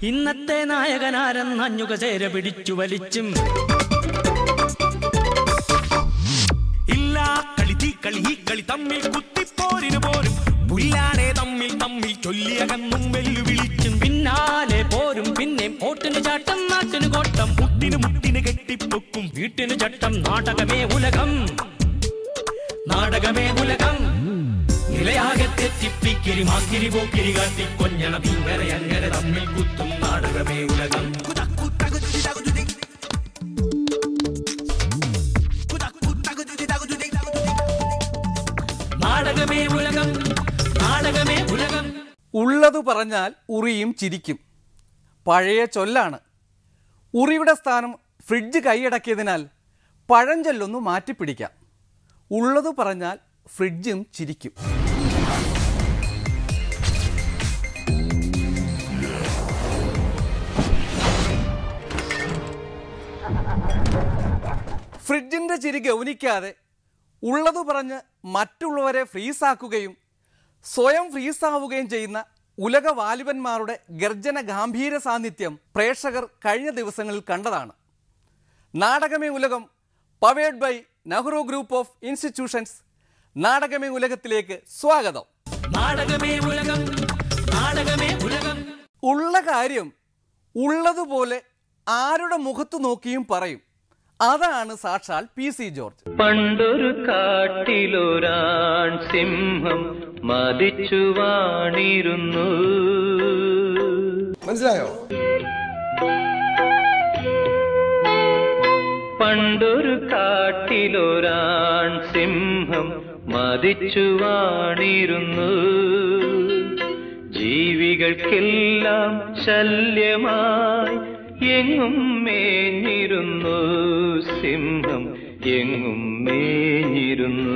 ഇന്നത്തെ നായകനാരെന്നഞ്ഞുക ചേര പിടിച്ചു വലിച്ചും ഇല്ല കളി തീ കളി ഈ കളി തമ്മിൽ കുത്തിപ്പോരിന് പോരും പുല്ലാണേ തമ്മിൽ തമ്മിൽ ചൊല്ലിയകന്നും വെല്ലുവിളിച്ചും പിന്നാലെ പോരും പിന്നെ പോട്ടിന് ചാട്ടം നാട്ടിന് കോട്ടം മുട്ടിന് മുട്ടിന് കെട്ടിപ്പൊക്കും വീട്ടിന് ചട്ടം നാടകമേ ഉലകം നാടകമേ ഉലകം നിലയാകെ തെറ്റിപ്പിക്കിരി മാക്കിരി പോക്കിരി കാട്ടി കൊഞ്ഞണ ഇങ്ങനെ അങ്ങനെ തമ്മിൽ കുത്തും നാടകമേ ഉലകം നാടകമേ ഉലകം നാടകമേ ഉലകം ഉള്ളത് പറഞ്ഞാൽ ഉറിയും ചിരിക്കും പഴയ ചൊല്ലാണ് ഉറിയുടെ സ്ഥാനം ഫ്രിഡ്ജ് കൈയടക്കിയതിനാൽ പഴഞ്ചൊല്ലൊന്നു മാറ്റിപ്പിടിക്കാം ഉള്ളത് പറഞ്ഞാൽ ഫ്രിഡ്ജും ചിരിക്കും ഫ്രിഡ്ജിന്റെ ചിരി ഗൗനിക്കാതെ ഉള്ളത് പറഞ്ഞ് മറ്റുള്ളവരെ ഫ്രീസാക്കുകയും സ്വയം ഫ്രീസാവുകയും ചെയ്യുന്ന ഉലക വാലിബന്മാരുടെ ഗർജന ഗാംഭീര സാന്നിധ്യം പ്രേക്ഷകർ കഴിഞ്ഞ ദിവസങ്ങളിൽ കണ്ടതാണ് Nadakame Ulakam powered by Nehru group of institutions Nadakame ഉലകത്തിലേക്ക് സ്വാഗതം നാടകമേ ഉലകം നാടകമേ ഉലകം ഉള്ള കാര്യം ഉള്ളതുപോലെ ആരുടെ മുഖത്ത് നോക്കിയും പറയും അതാണ് സാക്ഷാൽ പി സി ജോർജ് പണ്ടൊരു കാട്ടിലൊരാൺ സിംഹം മതിച്ചു വാണിരുന്നു മനസ്സിലായോ പണ്ടൊരു കാട്ടിലൊരാൺ സിംഹം മതിച്ചു വാണിരുന്നു ജീവികൾക്കെല്ലാം ശല്യമായി എങ്ങും മേഞ്ഞിരുന്നു സിംഹം എങ്ങും മേഞ്ഞിരുന്നു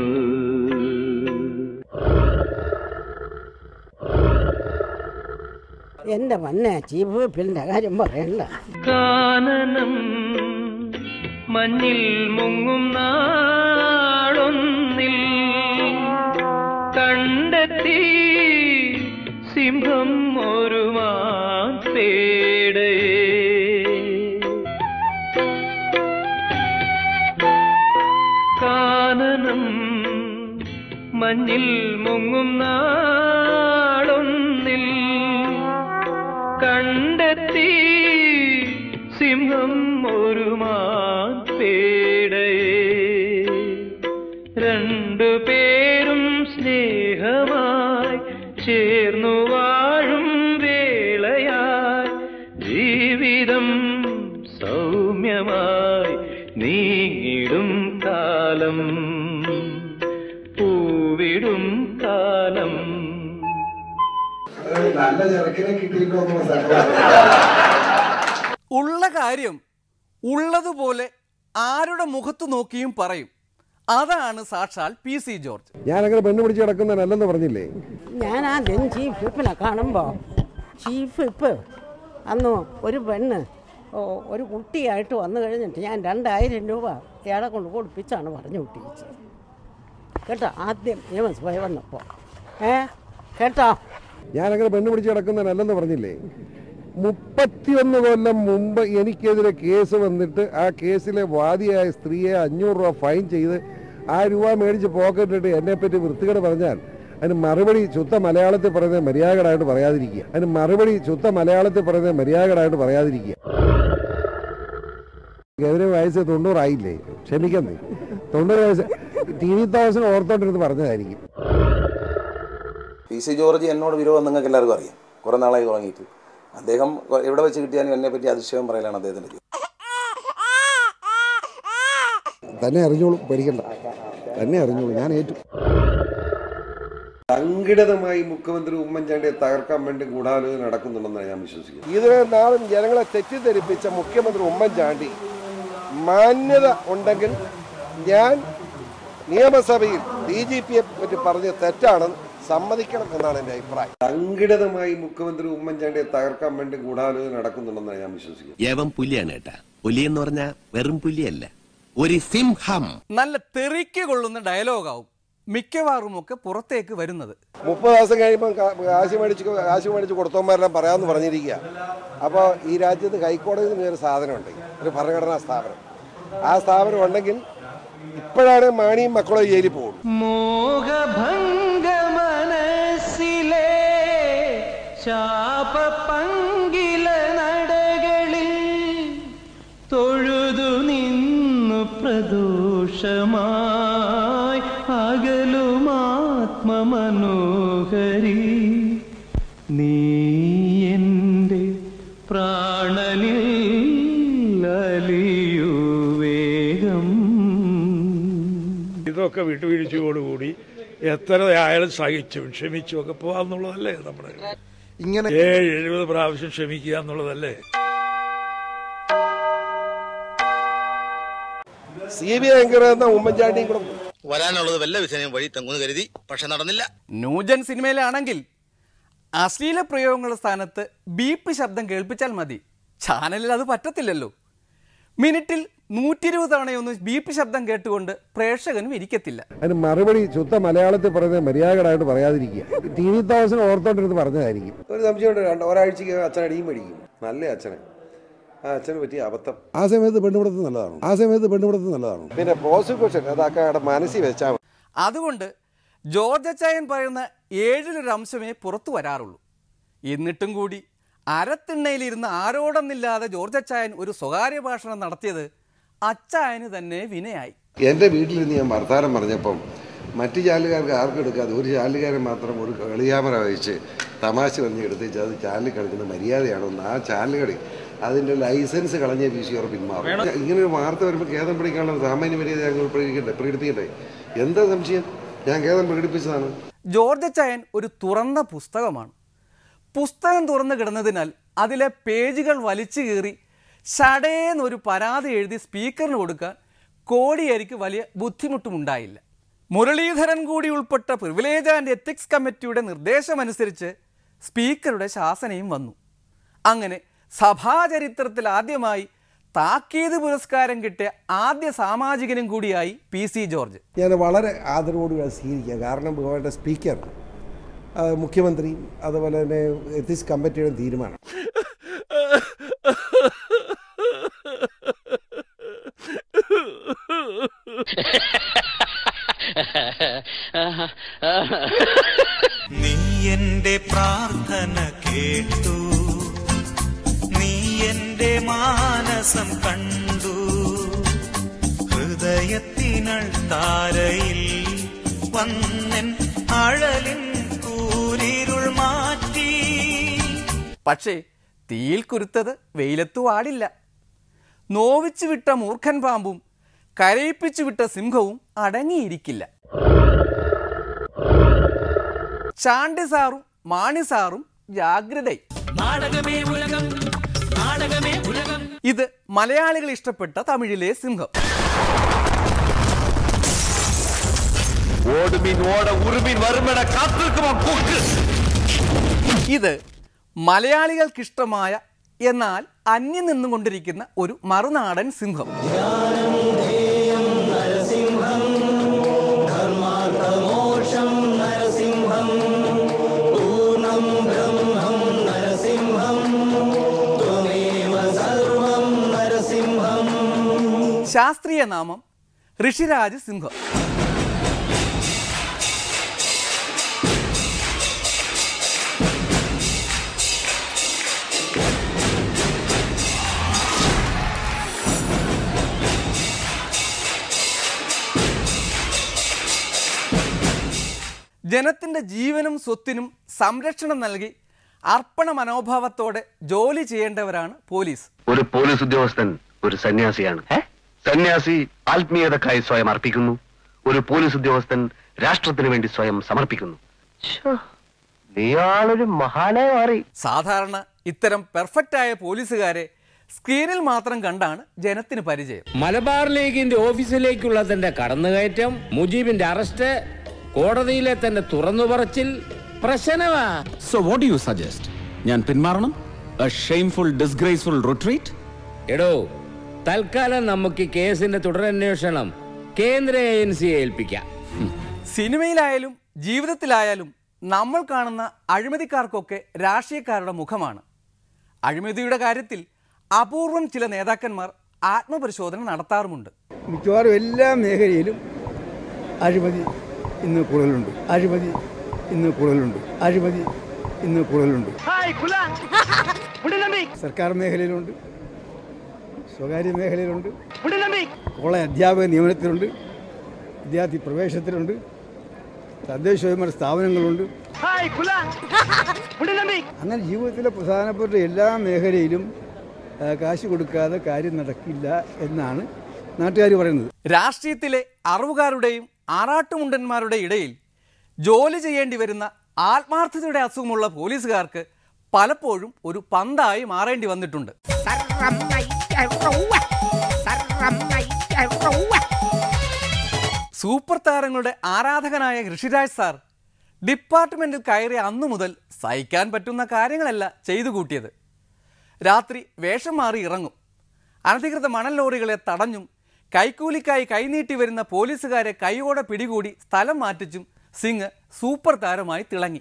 എന്റെ മന്നെ ചീഫ് വിപ്പിലിന്റെ കാര്യം പറയണ്ട കാനനം മഞ്ഞിൽ മുങ്ങും നാളൊന്നിൽ കണ്ടെത്തി സിംഹം ഒരു മാൻപേടയെ കാനനം മഞ്ഞിൽ മുങ്ങും നാളൊന്നിൽ കണ്ടെത്തി സിംഹം ഒരു മാൻപേടയെ രണ്ടു പേരും സ്നേഹമായി ചേർന്നു വാഴും വേളയായി ജീവിതം സൗമ്യമായി നീങ്ങിടും കാലം പൂവിടും കാലം നല്ല ചെറുക്കിനെ കിട്ടിയിട്ടോ എന്നുള്ള ഉള്ള കാര്യം ഉള്ളതുപോലെ ആരുടെ മുഖത്ത് നോക്കിയും പറയും അതാണ് സാക്ഷാൽ പി സി ജോർജ് ഞാൻ അങ്ങനെ പെണ്ണ് പിടിച്ച് കിടക്കുന്നതല്ലെന്ന് പറഞ്ഞില്ലേ ഞാൻ ആദ്യം ചീഫ് വിപ്പിനെ കാണുമ്പോൾ ചീഫ് വിപ്പ് അന്ന് ഒരു പെണ്ണ് ഓ, ഒരു കുട്ടിയായിട്ട് വന്നു കഴിഞ്ഞിട്ട് ഞാൻ രണ്ടായിരം രൂപ ഇയാളെ കൊണ്ട് കൊടുപ്പിച്ചാണ് പറഞ്ഞു കുട്ടിച്ചത് കേട്ടോ ആദ്യം നിയമസഭയിൽ വന്നപ്പോൾ ഏ കേട്ടോ ഞാൻ അങ്ങനെ പെണ്ണ് പിടിച്ച് കിടക്കുന്നതല്ലെന്ന് പറഞ്ഞില്ലേ മുപ്പത്തിയൊന്ന് കൊല്ലം മുമ്പ് എനിക്കെതിരെ കേസ് വന്നിട്ട് ആ കേസിലെ വാദിയായ സ്ത്രീയെ അഞ്ഞൂറ് രൂപ ഫൈൻ ചെയ്ത് ആ രൂപ മേടിച്ച് പോക്കറ്റിട്ട് എന്നെപ്പറ്റി വൃത്തികേട് പറഞ്ഞാൽ അതിന് മറുപടി ശുദ്ധ മലയാളത്തിൽ പറയുന്നത് മര്യാദകരായിട്ട് പറയാതിരിക്കുക അതിന് മറുപടി ശുദ്ധ മലയാളത്തിൽ പറയുന്നത് മര്യാദകരായിട്ട് പറയാതിരിക്കുക ഗൗരവ വയസ്സ് തൊണ്ണൂറായില്ലേ ക്ഷമിക്കുന്നേ തൊണ്ണൂറ് വയസ്സ് ടി വി തോമസിന് ഓർത്തോണ്ടിരുന്ന് പറഞ്ഞതായിരിക്കും പി സി ജോർജ് എന്നോട് വിരോധം നിങ്ങൾക്ക് എല്ലാവർക്കും അറിയാം കുറേ നാളായി തുടങ്ങിയിട്ട് അദ്ദേഹം എവിടെ വെച്ച് കിട്ടിയാലും എന്നെ പറ്റി അതിശയം പറയലാണ് അദ്ദേഹത്തിൻ്റെ ജോലി തന്നെ അറിഞ്ഞോളൂ പേടിക്കണ്ട തന്നെ അറിഞ്ഞോളൂ ഞാൻ ഏറ്റു സംഘടിതമായി മുഖ്യമന്ത്രി ഉമ്മൻചാണ്ടിയെ തകർക്കാൻ വേണ്ടി ഗൂഢാലോചന നടക്കുന്നുണ്ടെന്നാണ് ഞാൻ വിശ്വസിക്കുന്നത് ഇതിനെ നാളും ജനങ്ങളെ തെറ്റിദ്ധരിപ്പിച്ച മുഖ്യമന്ത്രി ഉമ്മൻചാണ്ടി മാന്യത ഉണ്ടെങ്കിൽ ഞാൻ നിയമസഭയിൽ ഡി ജി പിയെ പറ്റി പറഞ്ഞ തെറ്റാണെന്ന് സമ്മതിക്കണം എന്നാണ് എൻ്റെ അഭിപ്രായം സംഘടിതമായി മുഖ്യമന്ത്രി ഉമ്മൻചാണ്ടിയെ തകർക്കാൻ വേണ്ടി ഗൂഢാലോചന നടക്കുന്നുണ്ടെന്നാണ് ഞാൻ വിശ്വസിക്കുന്നത് യവൻ പുലിയാണ് കേട്ടാ പുലി എന്ന് പറഞ്ഞാ വെറും പുലിയല്ല ഒരു സിംഹം നല്ല തെറിക്ക് കൊള്ളുന്ന ഡയലോഗാവും മിക്കവാറുമൊക്കെ പുറത്തേക്ക് വരുന്നത് മുപ്പത് ദിവസം കഴിയുമ്പോൾ കാശ് മേടിച്ച് കാശ് മേടിച്ച് കൊടുത്തവന്മാരെല്ലാം പറയാമെന്ന് പറഞ്ഞിരിക്കുക അപ്പോൾ ഈ രാജ്യത്ത് ഹൈക്കോടതി എന്ന് ഒരു സാധനമുണ്ട് ഒരു ഭരണഘടനാ സ്ഥാപനം ആ സ്ഥാപനം ഉണ്ടെങ്കിൽ ഇപ്പോഴാണ് മാണിയും മക്കളും ജയിലിൽ പോകും മോഹഭംഗ മനസ്സിലെ ശാപപങ്കില നടകളിൽ തൊഴുതു നിന്നു പ്രദോഷമായി അകലുമാത്മമനോഹരി നീ എൻ്റെ പ്രാണനിൽ അലിയൂ വേഗം ഇതൊക്കെ വിട്ടുവീഴ്ചയോടുകൂടി എത്ര ആയാലും സഹിച്ചും ക്ഷമിച്ചും ഒക്കെ പോവാന്നുള്ളതല്ലേ നമ്മുടെ ഇങ്ങനെ ഏഴ് എഴുപത് പ്രാവശ്യം ക്ഷമിക്കുക എന്നുള്ളതല്ലേ സി ബി ഐ എൻക്വയറി എന്ന ഉമ്മൻചാണ്ടിയും കൂടെ വരാനുള്ളത് വല്ല വിസനയും വഴി തങ്ങുന്നു കരുതി പക്ഷെ നടന്നില്ല ന്യൂജൻ സിനിമയിലാണെങ്കിൽ അശ്ലീല പ്രയോഗങ്ങളുടെ സ്ഥാനത്ത് ബീപ്പ് ശബ്ദം കേൾപ്പിച്ചാൽ മതി ചാനലിൽ അത് പറ്റത്തില്ലല്ലോ മിനിറ്റിൽ നൂറ്റി ഇരുപത് തവണയൊന്നും ബീപ്പ് ശബ്ദം കേട്ടുകൊണ്ട് പ്രേക്ഷകനും ഇരിക്കത്തില്ല അതിന് മറുപടി ശുദ്ധ മലയാളത്തിൽ പറയുന്നത് മര്യാദകളായിട്ട് പറയാതിരിക്കുക ടി വി തോമസിന് ഓർത്തോണ്ടിരുന്ന് പറഞ്ഞതായിരിക്കും ഒരു സംശയമുണ്ട് രണ്ട് ഒരാഴ്ചക്ക് അച്ഛൻ അടിയും മേടിക്കും നല്ല അച്ഛനെ ആ അച്ഛന് പറ്റിയ അബദ്ധം ആ സമയത്ത് പെണ്ണുപിടുത്തം നല്ലതാണ് ആ സമയത്ത് പെണ്ണുപിടുത്തം നല്ലതാണ് പിന്നെ പ്രോസിക്യൂഷൻ അതൊക്കെ അവിടെ മനസ്സിൽ വെച്ചാൽ മതി. അതുകൊണ്ട് ജോർജ് അച്ചായൻ പറയുന്ന ഏഴിലൊരു അംശമേ പുറത്തു വരാറുള്ളൂ എന്നിട്ടും കൂടി അരത്തിണ്ണയിലിരുന്ന് ആരോടൊന്നില്ലാതെ ജോർജ് അച്ചായൻ ഒരു സ്വകാര്യ ഭാഷണം നടത്തിയത് അച്ചായന് തന്നെ വിനയായി എൻ്റെ വീട്ടിൽ നിന്ന് ഞാൻ വർത്താനം പറഞ്ഞപ്പം മറ്റു ചാനലുകാർക്ക് ആർക്കും എടുക്കാതെ ഒരു ചാനലുകാരൻ മാത്രം ഒരു കളിയാമറ വെച്ച് തമാശ പറഞ്ഞ് എടുത്തേച്ച് അത് ചാനലിൽ കളിക്കുന്ന മര്യാദയാണോ എന്ന് ആ ചാനലുകളിൽ അതിൻ്റെ ലൈസൻസ് കളഞ്ഞ പി സി ഓർ പിന്മാറും ഇങ്ങനെ ഒരു വാർത്ത വരുമ്പോൾ ഖേദം പിടിക്കാനുള്ള സാമാന്യ മര്യാദ ഞങ്ങൾ പ്രകടിക്കട്ടെ പ്രകടിപ്പിക്കട്ടെ എന്താ സംശയം ഞാൻ ഖേദം പ്രകടിപ്പിച്ചതാണ് ജോർജ് അച്ചായൻ ഒരു തുറന്ന പുസ്തകമാണ് പുസ്തകം തുറന്നു കിടന്നതിനാൽ അതിലെ പേജുകൾ വലിച്ചു കീറി ഷടേന്നൊരു പരാതി എഴുതി സ്പീക്കറിന് കൊടുക്കാൻ കോടിയേരിക്ക് വലിയ ബുദ്ധിമുട്ടുമുണ്ടായില്ല മുരളീധരൻ കൂടി ഉൾപ്പെട്ട പ്രിവിലേജ് ആൻഡ് എത്തിക്സ് കമ്മിറ്റിയുടെ നിർദ്ദേശമനുസരിച്ച് സ്പീക്കറുടെ ശാസനയും വന്നു അങ്ങനെ സഭാചരിത്രത്തിൽ ആദ്യമായി താക്കീത് പുരസ്കാരം കിട്ടിയ ആദ്യ സാമാജികനും കൂടിയായി പി സി ജോർജ് ഞാൻ വളരെ ആദരവോടുകൂടി സ്വീകരിക്കുക കാരണം ബഹുമാനപ്പെട്ട സ്പീക്കർ ആ, മുഖ്യമന്ത്രിയും അതുപോലെ തന്നെ എത്തിക്സ് കമ്മിറ്റിയുടെ തീരുമാനം നീ എന്റെ പ്രാർത്ഥന കേട്ടു നീ എന്റെ മാനസം കണ്ടു ഹൃദയത്തിനൾ താരയിൽ വന്നൻ അഴലിൻ കൂരിരുൾ മാറ്റി പക്ഷേ തീയിൽ കുരുത്തത് വെയിലത്തു ആടില്ല നോവിച്ചു വിട്ട മൂർഖൻ പാമ്പും കരയിപ്പിച്ചു വിട്ട സിംഹവും അടങ്ങിയിരിക്കില്ല ചാണ്ടി സാറും മാണി സാറും ജാഗ്രത നാടകമേ ഉലകം നാടകമേ ഉലകം ഇത് മലയാളികൾ ഇഷ്ടപ്പെട്ട തമിഴിലെ സിംഹം ഓടുമീൻ ഓട ഉറുമീൻ വരുമട കാത്തിരിക്കുമോ കൊക്ക് ഇത് മലയാളികൾക്കിഷ്ടമായ എന്നാൽ അന്യം നിന്നുകൊണ്ടിരിക്കുന്ന ഒരു മറുനാടൻ സിംഹം ശാസ്ത്രീയ നാമം ഋഷിരാജ് സിംഹം ജനത്തിന്റെ ജീവനും സ്വത്തിനും സംരക്ഷണം നൽകി അർപ്പണ മനോഭാവത്തോടെ ജോലി ചെയ്യേണ്ടവരാണ് പോലീസ് ഒരു പോലീസ് ഉദ്യോഗസ്ഥൻ ഒരു സന്യാസിയാണ് സന്യാസി ആത്മീയതക്കായി സ്വയം അർപ്പിക്കുന്നു ഒരു പോലീസ് ഉദ്യോഗസ്ഥൻ രാഷ്ട്രത്തിന് വേണ്ടി സ്വയം സമർപ്പിക്കുന്നു നീയാളൊരു മഹാനായി മാറി സാധാരണ ഇത്തരം പെർഫെക്റ്റ് ആയ പോലീസുകാരെ സ്ക്രീനിൽ മാത്രം കണ്ടാണ് ജനത്തിന് പരിചയം മലബാർ ലീഗിന്റെ ഓഫീസിലേക്കുള്ള തന്റെ കടന്നുകയറ്റം മുജീബിന്റെ അറസ്റ്റ് കോടതിയിലെ തന്റെ തുറന്നുപറച്ചിൽ പ്രശ്നമാ സോ വാട്ട് യു സജസ്റ്റ് ഞാൻ പിന്മാറണം എ ഷെയിംഫുൾ ഡിസ്ഗ്രേസ്ഫുൾ റിട്രീറ്റ് എടോ തൽക്കാലം നമുക്ക് ഈ കേസിന്റെ തുടരന്വേഷണം കേന്ദ്ര ഏജൻസിയെ ഏൽപ്പിക്കാം സിനിമയിലായാലും ജീവിതത്തിലായാലും നമ്മൾ കാണുന്ന അഴിമതിക്കാർക്കൊക്കെ രാഷ്ട്രീയക്കാരുടെ മുഖമാണ് അഴിമതിയുടെ കാര്യത്തിൽ അപൂർവം ചില നേതാക്കന്മാർ ആത്മപരിശോധന നടത്താറുമുണ്ട് മിക്കവാറും എല്ലാ മേഖലയിലും അഴിമതി ഇന്ന് കൂടുതലുണ്ട് അഴിമതി ഇന്ന് കൂടുതലുണ്ട് അഴിമതി ഇന്ന് കൂടുതലുണ്ട് സർക്കാർ മേഖലയിലുണ്ട് സ്വകാര്യ മേഖലയിലുണ്ട് കോളേജ് അധ്യാപക നിയമനത്തിലുണ്ട് വിദ്യാർത്ഥി പ്രവേശനത്തിലുണ്ട് തദ്ദേശ സ്വയംഭരണ സ്ഥാപനങ്ങളുണ്ട് അങ്ങനെ ജീവിതത്തിലെ പ്രധാനപ്പെട്ട എല്ലാ മേഖലയിലും ആ, കാശ് കൊടുക്കാതെ കാര്യം നടക്കില്ല എന്നാണ് നാട്ടുകാർ പറയുന്നത് രാഷ്ട്രീയത്തിലെ അറിവുകാരുടെയും ആറാട്ടുമുണ്ടന്മാരുടെ ഇടയിൽ ജോലി ചെയ്യേണ്ടി വരുന്ന ആത്മാർത്ഥതയുടെ അസുഖമുള്ള പോലീസുകാർക്ക് പലപ്പോഴും ഒരു പന്തായി മാറേണ്ടി വന്നിട്ടുണ്ട് സൂപ്പർ താരങ്ങളുടെ ആരാധകനായ ഋഷിരാജ് സാർ ഡിപ്പാർട്ട്മെന്റിൽ കയറിയ അന്നു മുതൽ സഹിക്കാൻ പറ്റുന്ന കാര്യങ്ങളല്ല ചെയ്തു കൂട്ടിയത് രാത്രി വേഷം മാറി ഇറങ്ങും അനധികൃത മണൽ ലോറികളെ തടഞ്ഞും കൈക്കൂലിക്കായി കൈനീട്ടി വരുന്ന പോലീസുകാരെ കൈയോടെ പിടികൂടി സ്ഥലം മാറ്റിച്ചും സിംഗ് സൂപ്പർ താരമായി തിളങ്ങി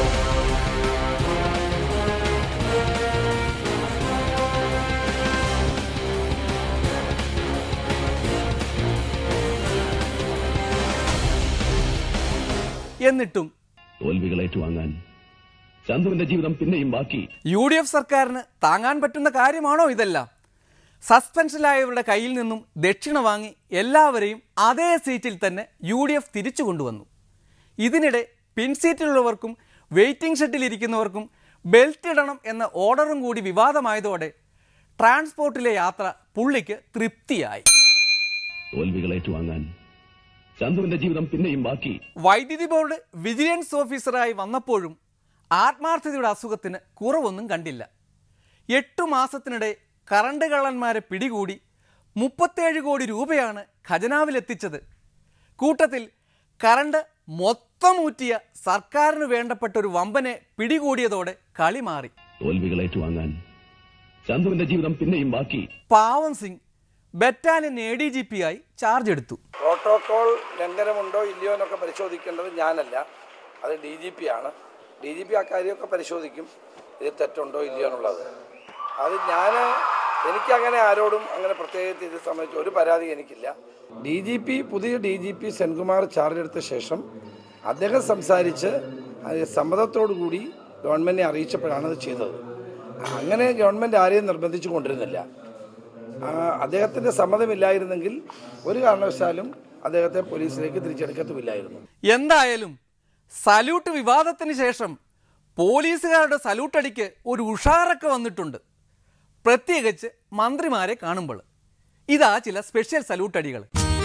എന്നിട്ടും തോൽവികൾ ഏറ്റുവാങ്ങാൻ ചന്തുവിന്റെ ജീവിതം പിന്നെയും ബാക്കി യു ഡി എഫ് സർക്കാരിന് താങ്ങാൻ പറ്റുന്ന കാര്യമാണോ ഇതെല്ലാം സസ്പെൻഷനിലായവരുടെ കയ്യിൽ നിന്നും ദക്ഷിണ വാങ്ങി എല്ലാവരെയും അതേ സീറ്റിൽ തന്നെ യു ഡി എഫ് തിരിച്ചു കൊണ്ടുവന്നു ഇതിനിടെ പിൻസീറ്റിലുള്ളവർക്കും വെയിറ്റിംഗ് ഷെഡിൽ ഇരിക്കുന്നവർക്കും ബെൽറ്റ് ഇടണം എന്ന ഓർഡറും കൂടി വിവാദമായതോടെ ട്രാൻസ്പോർട്ടിലെ യാത്ര പുള്ളിക്ക് തൃപ്തിയായി തോൽവികൾ ഏറ്റുവാങ്ങാൻ ചന്തുവിന്റെ ജീവിതം പിന്നെയും ബാക്കി വൈദ്യുതി ബോർഡ് വിജിലൻസ് ഓഫീസറായി വന്നപ്പോഴും ആത്മാർത്ഥതയുടെ അസുഖത്തിന് കുറവൊന്നും കണ്ടില്ല എട്ടു മാസത്തിനിടെ കറണ്ട് കള്ളന്മാരെ പിടികൂടി മുപ്പത്തേഴ് കോടി രൂപയാണ് ഖജനാവിലെത്തിച്ചത് കൂട്ടത്തിൽ കറണ്ട് മൊത്തം ഊറ്റിയ സർക്കാരിന് വേണ്ടപ്പെട്ട ഒരു വമ്പനെ പിടികൂടിയതോടെ കളി മാറി തോൽവികൾ ഏറ്റുവാങ്ങാൻ ചന്തുവിന്റെ ജീവിതം പിന്നെയും ബാക്കി പാവം Singh battalion A D G P ആയി ചാർജ് എടുത്തു പ്രോട്ടോകോൾ ലംഘനമുണ്ടോ ഇല്ലയോ എന്നൊക്കെ പരിശോധിക്കേണ്ടത് ഞാനല്ല അത് ഡി ജി പി ആണ് ഡി ജി പി ആ കാര്യമൊക്കെ പരിശോധിക്കും ഇത് തെറ്റുണ്ടോ ഇല്ലയോ എന്നുള്ളത് അത് ഞാൻ എനിക്കങ്ങനെ ആരോടും അങ്ങനെ പ്രത്യേകിച്ച് ഇത് സംബന്ധിച്ച് ഒരു പരാതി എനിക്കില്ല ഡി ജി പി പുതിയ D G P Senkumar charge എടുത്ത ശേഷം അദ്ദേഹം സംസാരിച്ച് അത് സമ്മതത്തോടു കൂടി ഗവൺമെൻറ്റിനെ അറിയിച്ചപ്പോഴാണ് അത് ചെയ്തത് അങ്ങനെ ഗവൺമെൻറ് ആരെയും നിർബന്ധിച്ചു കൊണ്ടിരുന്നില്ല ആ, അദ്ദേഹത്തിന്റെ സമ്മതമില്ലായിരുന്നെങ്കിൽ ഒരു കാരണവശാലും അദ്ദേഹത്തെ പോലീസിലേക്ക് തിരിച്ചെടുക്കത്തുമില്ലായിരുന്നു എന്തായാലും സല്യൂട്ട് വിവാദത്തിന് ശേഷം പോലീസുകാരുടെ സല്യൂട്ടടിക്ക് ഒരു ഉഷാറൊക്കെ വന്നിട്ടുണ്ട് പ്രത്യേകിച്ച് മന്ത്രിമാരെ കാണുമ്പോൾ ഇതാ ചില സ്പെഷ്യൽ സല്യൂട്ടടികൾ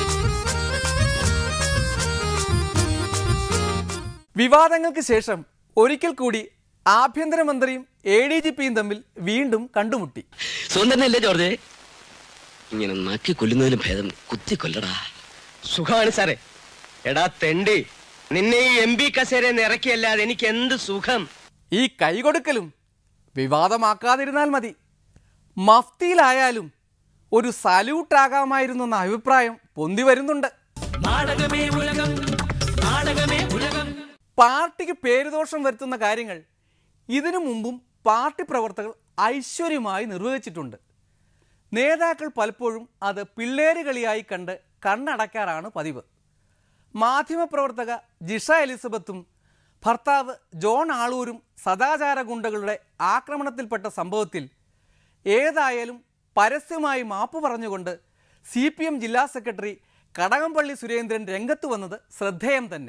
വിവാദങ്ങൾക്ക് ശേഷം ഒരിക്കൽ കൂടി ആഭ്യന്തരമന്ത്രിയും എ ഡി ജി പിയും തമ്മിൽ വീണ്ടും കണ്ടുമുട്ടി സുഖം തന്നെയല്ലേ ജോർജ് ഇങ്ങനെ നക്കി കൊല്ലുന്നതിന് ഭേദം കുത്തി കൊല്ലടാ സുഖമാണ് സാറേ എടാ തെണ്ടി നിന്നെ ഈ എം പി കസേര ഇറക്കിയല്ലാതെ എനിക്ക് എന്ത് സുഖം ഈ കൈകൊടുക്കലും വിവാദമാക്കാതിരുന്നാൽ മതി മഫ്തിയിലായാലും ഒരു സല്യൂട്ടാകാമായിരുന്നു എന്ന അഭിപ്രായം പൊന്തി വരുന്നുണ്ട് നാടകമേ ഉലകം നാടകമേ ഉലകം പാർട്ടിക്ക് പേരുദോഷം വരുത്തുന്ന കാര്യങ്ങൾ ഇതിനു മുമ്പും പാർട്ടി പ്രവർത്തകർ ഐശ്വര്യമായി നിർവഹിച്ചിട്ടുണ്ട് നേതാക്കൾ പലപ്പോഴും അത് പിള്ളേര് കളിയായി കണ്ട് കണ്ണടയ്ക്കാറാണ് പതിവ് മാധ്യമപ്രവർത്തക ജിഷ എലിസബത്തും ഭർത്താവ് ജോൺ ആളൂരും സദാചാര ഗുണ്ടകളുടെ ആക്രമണത്തിൽപ്പെട്ട സംഭവത്തിൽ ഏതായാലും പരസ്യമായി മാപ്പ് പറഞ്ഞുകൊണ്ട് സി പി എം ജില്ലാ സെക്രട്ടറി കടകംപള്ളി സുരേന്ദ്രൻ രംഗത്ത് വന്നത് ശ്രദ്ധേയം തന്നെ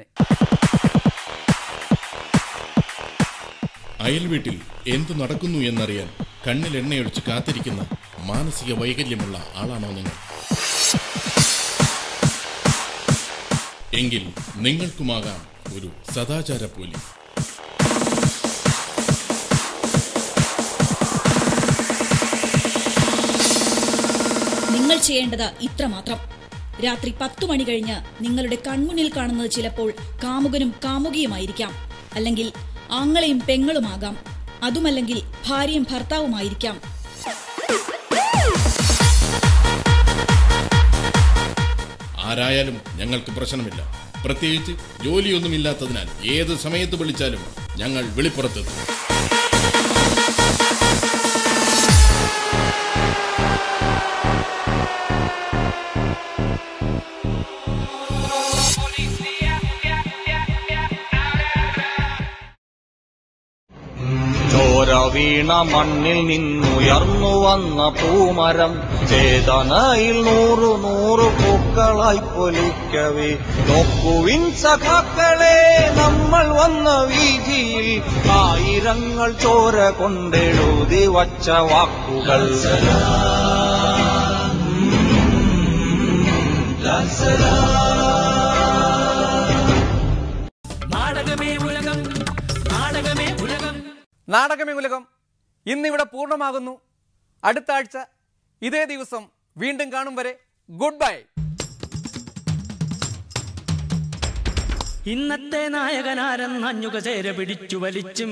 അയൽവീട്ടിൽ എന്തു നടക്കുന്നു എന്നറിയാൻ കണ്ണിൽ എണ്ണയൊഴിച്ച് കാത്തിരിക്കുന്ന മാനസിക വൈകല്യമുള്ള ആളാണോ നിങ്ങൾ എങ്കിൽ നിങ്ങൾക്കുമാകാം ഒരു സദാചാര പോലീസ് നിങ്ങൾ ചെയ്യേണ്ടത് ഇത്രമാത്രം രാത്രി പത്തു മണി കഴിഞ്ഞ് നിങ്ങളുടെ കൺമുന്നിൽ കാണുന്നത് ചിലപ്പോൾ കാമുകനും കാമുകിയുമായിരിക്കാം അല്ലെങ്കിൽ ആങ്ങളെയും പെങ്ങളുമാകാം അതുമല്ലെങ്കിൽ ഭാര്യയും ഭർത്താവുമായിരിക്കാം ആരായാലും ഞങ്ങൾക്ക് പ്രശ്നമില്ല പ്രത്യേകിച്ച് ജോലിയൊന്നുമില്ലാത്തതിനാൽ ഏത് സമയത്ത് വിളിച്ചാലും ഞങ്ങൾ വെളിപ്പുറത്തെത്തും ചോര വീണ മണ്ണിൽ നിന്നുയർന്നു വന്ന പൂമരം ചേതനയിൽ നൂറു നൂറു പൂക്കളായി പൊലിക്കവേ നോക്കുവിൻ സഖാക്കളെ നമ്മൾ വന്ന വീതിയിൽ ആയിരങ്ങൾ ചോര കൊണ്ടെഴുതി വച്ച വാക്കുകൾ നാടകമേ ഉലകം നാടകമേ ഉലകം നാടകമേ ഉലകം ഇന്നിവിടെ പൂർണ്ണമാകുന്നു അടുത്ത ആഴ്ച ഇതേ ദിവസം വീണ്ടും കാണും വരെ ഗുഡ് ബൈ ഇന്നത്തെ നായകനാരെന്നഞ്ഞുക ചേര പിടിച്ചു വലിച്ചും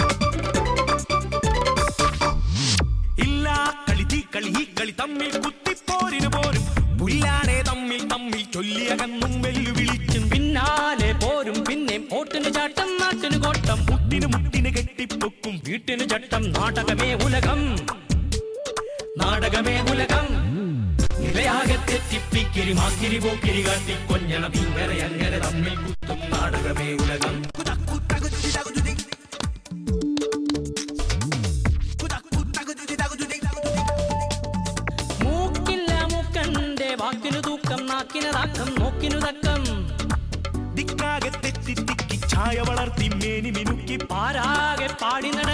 ഇല്ല കളി തീ കളി ഈ കളി തമ്മിൽ കുത്തിപ്പോരിന് പോരും പുല്ലാനെ തമ്മിൽ തമ്മിൽ ചൊല്ലിയകന്നും വെല്ലുവിളിച്ചും പിന്നാലെ പോരും പിന്നെ ഓട്ടിന് ചാട്ടം നാട്ടിന് കോട്ടം മുട്ടിന് മുട്ടിന് കെട്ടിപ്പൊക്കും വീട്ടിന് ചട്ടം നാടകമേ ഉലകം നാടകമേ ഉലകം നിലയാകെ തെറ്റിപ്പിക്കിരി മാക്കിരി പോക്കിരി കാട്ടി കൊഞ്ഞണ പിങ്കര അങ്ങനെ തമ്മിൽ കുത്തും നാടകമേ ഉലകം മൂക്കില്ല മൂക്കന്റെ വാക്കിനു തൂക്കം നാക്കിന് താക്കം നോക്കിനു തക്കം ദിക്കാകെ തെറ്റി തിക്കി ചായ വളർത്തി മേനി മിനുക്കി പാരാകെ പാടി നട